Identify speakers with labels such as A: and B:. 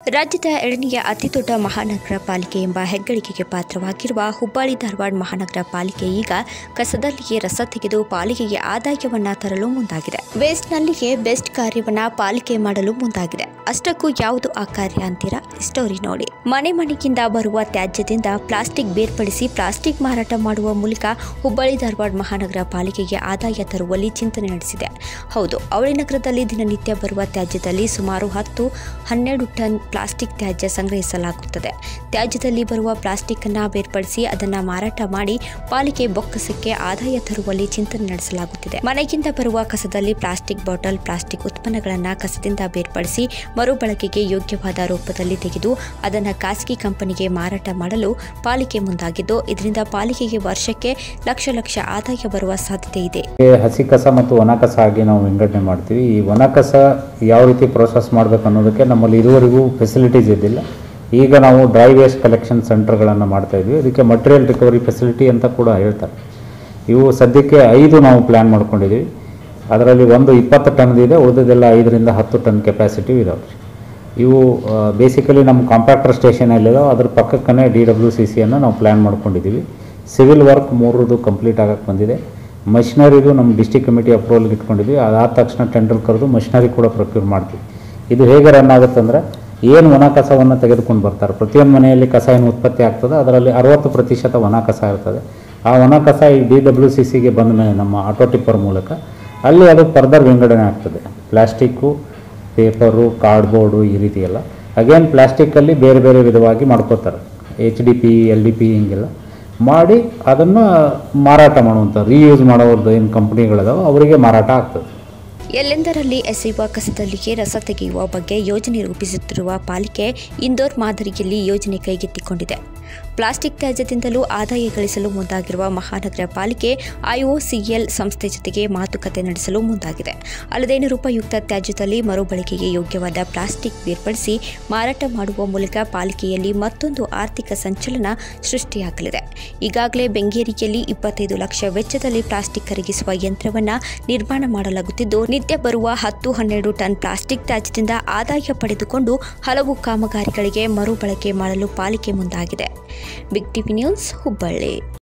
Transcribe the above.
A: ರಾಜ್ಯದ ಎರಡನೆಯ ಅತಿದೊಡ್ಡ ಮಹಾನಗರ ಪಾಲಿಕೆ ಎಂಬ ಹೆಗ್ಗಳಿಕೆಗೆ ಪಾತ್ರವಾಗಿರುವ ಹುಬ್ಬಳ್ಳಿ ಧಾರವಾಡ ಮಹಾನಗರ ಪಾಲಿಕೆ ಈಗ ಕಸದಲ್ಲಿಯೇ ರಸ ತೆಗೆದು ಪಾಲಿಕೆಗೆ ಆದಾಯವನ್ನ ತರಲು ಮುಂದಾಗಿದೆ ವೇಸ್ಟ್ನಲ್ಲಿಯೇ ಬೆಸ್ಟ್ ಕಾರ್ಯವನ್ನ ಪಾಲಿಕೆ ಮಾಡಲು ಮುಂದಾಗಿದೆ ಅಷ್ಟಕ್ಕೂ ಯಾವುದು ಆ ಕಾರ್ಯ ಅಂತೀರಾ ಸ್ಟೋರಿ ನೋಡಿ ಮನೆ ಮನೆಗಿಂದ ಬರುವ ತ್ಯಾಜ್ಯದಿಂದ ಪ್ಲಾಸ್ಟಿಕ್ ಬೇರ್ಪಡಿಸಿ ಪ್ಲಾಸ್ಟಿಕ್ ಮಾರಾಟ ಮಾಡುವ ಮೂಲಕ ಹುಬ್ಬಳ್ಳಿ ಧಾರವಾಡ ಮಹಾನಗರ ಪಾಲಿಕೆಗೆ ಆದಾಯ ತರುವಲ್ಲಿ ಚಿಂತನೆ ನಡೆಸಿದೆ ಹೌದು ಅವಳಿ ನಗರದಲ್ಲಿ ದಿನನಿತ್ಯ ಬರುವ ತ್ಯಾಜ್ಯದಲ್ಲಿ ಸುಮಾರು ಹತ್ತು ಹನ್ನೆರಡು ಟನ್ ಪ್ಲಾಸ್ಟಿಕ್ ತ್ಯಾಜ್ಯ ಸಂಗ್ರಹಿಸಲಾಗುತ್ತದೆ ತ್ಯಾಜ್ಯದಲ್ಲಿ ಬರುವ ಪ್ಲಾಸ್ಟಿಕ್ ಅನ್ನ ಬೇರ್ಪಡಿಸಿ ಅದನ್ನ ಮಾರಾಟ ಮಾಡಿ ಪಾಲಿಕೆ ಬೊಕ್ಕಸಕ್ಕೆ ಆದಾಯ ತರುವಲ್ಲಿ ಚಿಂತನೆ ನಡೆಸಲಾಗುತ್ತಿದೆ ಮನೆಗಿಂದ ಬರುವ ಕಸದಲ್ಲಿ ಪ್ಲಾಸ್ಟಿಕ್ ಬಾಟಲ್ ಪ್ಲಾಸ್ಟಿಕ್ ಉತ್ಪನ್ನಗಳನ್ನು ಕಸದಿಂದ ಬೇರ್ಪಡಿಸಿ ಮರುಬಳಕೆಗೆ ಯೋಗ್ಯವಾದ ರೂಪದಲ್ಲಿ ತೆಗೆದು ಅದನ್ನು ಖಾಸಗಿ ಕಂಪನಿಗೆ ಮಾರಾಟ ಮಾಡಲು ಪಾಲಿಕೆ ಮುಂದಾಗಿದ್ದು ಇದರಿಂದ ಪಾಲಿಕೆಗೆ ವರ್ಷಕ್ಕೆ ಲಕ್ಷ ಲಕ್ಷ ಆದಾಯ ಬರುವ ಸಾಧ್ಯತೆ ಇದೆ
B: ಹಸಿ ಕಸ ಮತ್ತು ಒಣ ಕಸ ಆಗಿ ನಾವು ವಿಂಗಡಣೆ ಮಾಡ್ತೀವಿ ಈ ಒಣ ಕಸ ಯಾವ ರೀತಿ ಪ್ರೋಸೆಸ್ ಮಾಡಬೇಕು ಅನ್ನೋದಕ್ಕೆ ನಮ್ಮಲ್ಲಿ ಇದುವರೆಗೂ ಫೆಸಿಲಿಟೀಸ್ ಇದ್ದಿಲ್ಲ ಈಗ ನಾವು ಡ್ರೈ ವೇಸ್ಟ್ ಕಲೆಕ್ಷನ್ ಸೆಂಟರ್ಗಳನ್ನು ಮಾಡ್ತಾ ಇದ್ವಿ ಇದಕ್ಕೆ ಮಟೀರಿಯಲ್ ರಿಕವರಿ ಫೆಸಿಲಿಟಿ ಅಂತ ಕೂಡ ಹೇಳ್ತಾರೆ ಇವು ಸದ್ಯಕ್ಕೆ ಐದು ನಾವು ಪ್ಲ್ಯಾನ್ ಮಾಡ್ಕೊಂಡಿದ್ದೀವಿ ಅದರಲ್ಲಿ ಒಂದು ಇಪ್ಪತ್ತು ಟನ್ದು ಇದೆ ಉಳಿದದೆಲ್ಲ ಐದರಿಂದ ಹತ್ತು ಟನ್ ಕೆಪಾಸಿಟಿ ಇದಾವೆ ಇವು ಬೇಸಿಕಲಿ ನಮ್ಮ ಕಾಂಪ್ಯಾಕ್ಟರ್ ಸ್ಟೇಷನ್ ಎಲ್ಲಿದಾವೆ ಅದ್ರ ಪಕ್ಕಕ್ಕೇ ಡಿ ಡಬ್ಲ್ಯೂ ಸಿ ಸಿಯನ್ನು ನಾವು ಪ್ಲ್ಯಾನ್ ಮಾಡ್ಕೊಂಡಿದ್ದೀವಿ ಸಿವಿಲ್ ವರ್ಕ್ ಮೂರದು ಕಂಪ್ಲೀಟ್ ಆಗಕ್ಕೆ ಬಂದಿದೆ ಮಷಿನರಿದು ನಮ್ಮ ಡಿಸ್ಟಿಕ್ ಕಮಿಟಿ ಅಪ್ರೂವಲ್ಗೆ ಇಟ್ಕೊಂಡಿದ್ವಿ ಅದಾದ ತಕ್ಷಣ ಟೆಂಡರ್ ಕರೆದು ಮಷಿನರಿ ಕೂಡ ಪ್ರೊಕ್ಯೂರ್ ಮಾಡ್ತೀವಿ ಇದು ಹೇಗೆ ರನ್ ಆಗುತ್ತೆ ಅಂದರೆ ಏನು ಒಣ ಕಸವನ್ನು ತೆಗೆದುಕೊಂಡು ಬರ್ತಾರೆ ಪ್ರತಿಯೊಂದು ಮನೆಯಲ್ಲಿ ಕಸ ಏನು ಉತ್ಪತ್ತಿ ಆಗ್ತದೆ ಅದರಲ್ಲಿ ಅರವತ್ತು ಪ್ರತಿಶತ ಒಣ ಕಸ ಇರ್ತದೆ ಆ ಒಣ ಕಸ ಈ ಡಿ ಡಬ್ಲ್ಯೂ ಸಿ ಸಿಗೆ ಬಂದ ಮೇಲೆ ನಮ್ಮ ಆಟೋ ಟಿಪ್ಪರ್ ಮೂಲಕ ಅಲ್ಲಿ ಅದು ಫರ್ದರ್ ವಿಂಗಡಣೆ ಆಗ್ತದೆ ಪ್ಲಾಸ್ಟಿಕ್ಕು ಪೇಪರು ಕಾರ್ಡ್ಬೋರ್ಡು ಈ ರೀತಿ ಎಲ್ಲ ಅಗೇನ್ ಪ್ಲಾಸ್ಟಿಕ್ಕಲ್ಲಿ ಬೇರೆ ಬೇರೆ ವಿಧವಾಗಿ ಮಾಡ್ಕೋತಾರೆ H D P L D P ಹಿಂಗೆಲ್ಲ ಮಾಡಿ ಅದನ್ನು ಮಾರಾಟ ಮಾಡುವಂಥ ರೀಯೂಸ್ ಮಾಡೋವ್ರದ್ದು ಏನು ಕಂಪ್ನಿಗಳಿದಾವೆ ಅವರಿಗೆ ಮಾರಾಟ ಆಗ್ತದೆ
A: ಎಲ್ಲೆಂದರಲ್ಲಿ ಎಸೆಯುವ ಕಸದಲ್ಲಿಯೇ ರಸ ತೆಗೆಯುವ ಬಗ್ಗೆ ಯೋಜನೆ ರೂಪಿಸುತ್ತಿರುವ ಪಾಲಿಕೆ ಇಂದೋರ್ ಮಾದರಿಯಲ್ಲಿ ಯೋಜನೆ ಕೈಗೆತ್ತಿಕೊಂಡಿದೆ ಪ್ಲಾಸ್ಟಿಕ್ ತ್ಯಾಜ್ಯದಿಂದಲೂ ಆದಾಯ ಗಳಿಸಲು ಮುಂದಾಗಿರುವ ಮಹಾನಗರ ಪಾಲಿಕೆ ಐಒಸಿಎಲ್ ಸಂಸ್ಥೆ ಜೊತೆಗೆ ಮಾತುಕತೆ ನಡೆಸಲು ಮುಂದಾಗಿದೆ ಅಲ್ಲದೆ ನಿರುಪಯುಕ್ತ ತ್ಯಾಜ್ಯದಲ್ಲಿ ಮರುಬಳಕೆಗೆ ಯೋಗ್ಯವಾದ ಪ್ಲಾಸ್ಟಿಕ್ ಬೇರ್ಪಡಿಸಿ ಮಾರಾಟ ಮಾಡುವ ಮೂಲಕ ಪಾಲಿಕೆಯಲ್ಲಿ ಮತ್ತೊಂದು ಆರ್ಥಿಕ ಸಂಚಲನ ಸೃಷ್ಟಿಯಾಗಲಿದೆ ಈಗಾಗಲೇ ಬೆಂಗೇರಿಯಲ್ಲಿ ಇಪ್ಪತ್ತೈದು ಲಕ್ಷ ವೆಚ್ಚದಲ್ಲಿ ಪ್ಲಾಸ್ಟಿಕ್ ಕರಗಿಸುವ ಯಂತ್ರವನ್ನು ನಿರ್ಮಾಣ ಮಾಡಲಾಗುತ್ತಿದ್ದು ನಿತ್ಯ ಬರುವ ಹತ್ತು ಹನ್ನೆರಡು ಟನ್ ಪ್ಲಾಸ್ಟಿಕ್ ತ್ಯಾಜ್ಯದಿಂದ ಆದಾಯ ಪಡೆದುಕೊಂಡು ಹಲವು ಕಾಮಗಾರಿಗಳಿಗೆ ಮರುಬಳಕೆ ಮಾಡಲು ಪಾಲಿಕೆ ಮುಂದಾಗಿದೆ ಬಿಗ್ ಟಿವಿ ನ್ಯೂಸ್ ಹುಬ್ಬಳ್ಳಿ